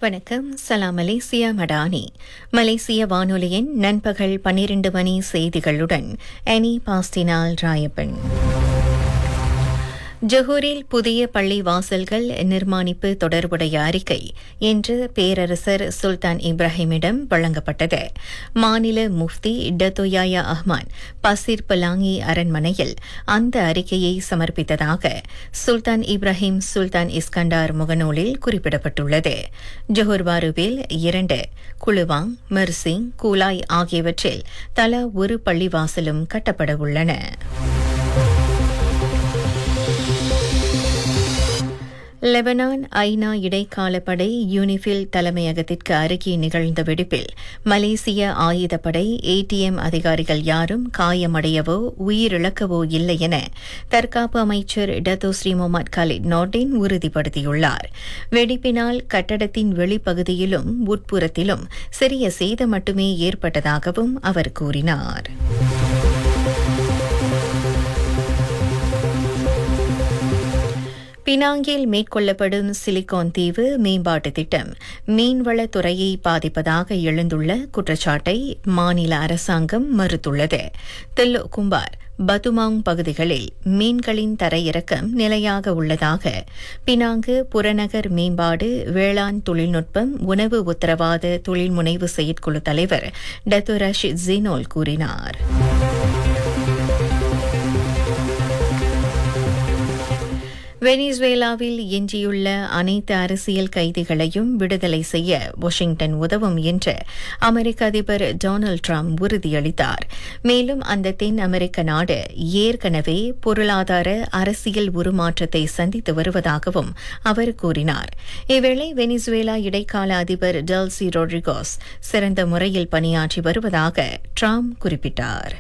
வணக்கம் சலாம் மலேசியா மடானி மலேசிய வானொலியின் நண்பகல் பன்னிரண்டு மணி செய்திகளுடன் அனி பாஸ்டினால் ராயப்பன் ஜொஹூரில் புதிய பள்ளி வாசல்கள் நிர்மாணிப்பு தொடர்புடைய அறிக்கை இன்று பேரரசர் சுல்தான் இப்ராஹிமிடம் வழங்கப்பட்டது மாநில முஃப்தி டத்தோயாயா அஹ்மான் பசிர் பலாங்கி அரண்மனையில் அந்த அறிக்கையை சமர்ப்பித்ததாக சுல்தான் இப்ராஹிம் சுல்தான் இஸ்கண்டார் முகநூலில் குறிப்பிடப்பட்டுள்ளது ஜொஹூர் பாருவில் இரண்டு குழுவாங் மெர்சிங் கூலாய் ஆகியவற்றில் தலா ஒரு பள்ளிவாசலும் கட்டப்பட உள்ளன லெபனான் ஐநா இடைக்கால படை யூனிஃபில் தலைமையகத்திற்கு அருகே நிகழ்ந்த வெடிப்பில் மலேசிய ஆயுதப்படை ஏடிஎம் அதிகாரிகள் யாரும் காயமடையவோ உயிரிழக்கவோ இல்லை என தற்காப்பு அமைச்சர் Dato Sri Mohamed Khaled Nordin உறுதிப்படுத்தியுள்ளார் வெடிப்பினால் கட்டடத்தின் வெளிப்பகுதியிலும் உட்புறத்திலும் சிறிய சேதம் மட்டுமே ஏற்பட்டதாகவும் அவர் கூறினார் பினாங்கில் மேற்கொள்ளப்படும் சிலிகான் தீவு மேம்பாட்டு திட்டம் மீன்வளத் துறையை பாதிப்பதாக எழுந்துள்ள குற்றச்சாட்டை மாநில அரசாங்கம் மறுத்துள்ளது தில்லு கும்பார் பதுமாங் பகுதிகளில் மீன்களின் தரையிறக்கம் நிலையாக உள்ளதாக பினாங்கு புறநகர் மேம்பாடு வேளாண் தொழில்நுட்பம் உணவு உத்தரவாத தொழில் முனைவு செயற்குழு தலைவர் டத்துரஷ் ஜினோல் கூறினார் வெனிசுவேலாவில் எஞ்சியுள்ள அனைத்து அரசியல் கைதிகளையும் விடுதலை செய்ய வாஷிங்டன் உதவும் என்று அமெரிக்க அதிபர் டொனால்டு டிரம்ப் உறுதியளித்தார் மேலும் அந்த தென் அமெரிக்க நாடு ஏற்கனவே பொருளாதார அரசியல் உருமாற்றத்தை சந்தித்து வருவதாகவும் அவர் கூறினார் இவ்வேளை வெனிசுவேலா இடைக்கால அதிபர் டெல்சி ரோட்ரிகோஸ் சிறந்த முறையில் பணியாற்றி வருவதாக டிரம்ப் குறிப்பிட்டார்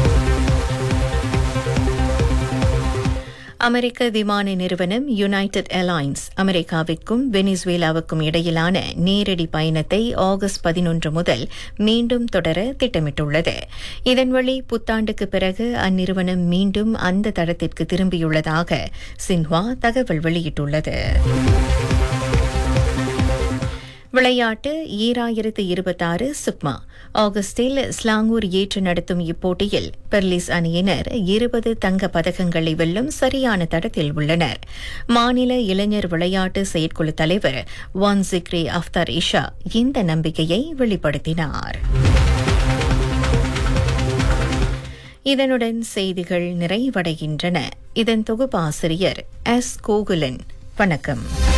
அமெரிக்க விமான நிறுவனம் யுனைடெட் ஏர்லைன்ஸ் அமெரிக்காவிற்கும் வெனிசுவேலாவுக்கும் இடையிலான நேரடி பயணத்தை ஆகஸ்ட் பதினொன்று முதல் மீண்டும் தொடர திட்டமிட்டுள்ளது இதன் வழி புத்தாண்டுக்கு பிறகு அந்நிறுவனம் மீண்டும் அந்த தடத்திற்கு திரும்பியுள்ளதாக சின்ஹுவா தகவல் வெளியிட்டுள்ளது விளையாட்டு ஈராயிரத்து இருபத்தாறு சுக்மா ஆகஸ்டில் ஸ்லாங்கூர் ஏற்று நடத்தும் இப்போட்டியில் பெர்லிஸ் அணியினர் இருபது தங்க பதக்கங்களை வெல்லும் சரியான தடத்தில் உள்ளனர் மாநில இளைஞர் விளையாட்டு செயற்குழு தலைவர் வான் சிக்ரி அஃப்தார் இஷா இந்த நம்பிக்கையை வெளிப்படுத்தினார் இதனுடன் செய்திகள் நிறைவடைகின்றன இதன் தொகுப்பாசிரியர் எஸ் கோகுலன் வணக்கம்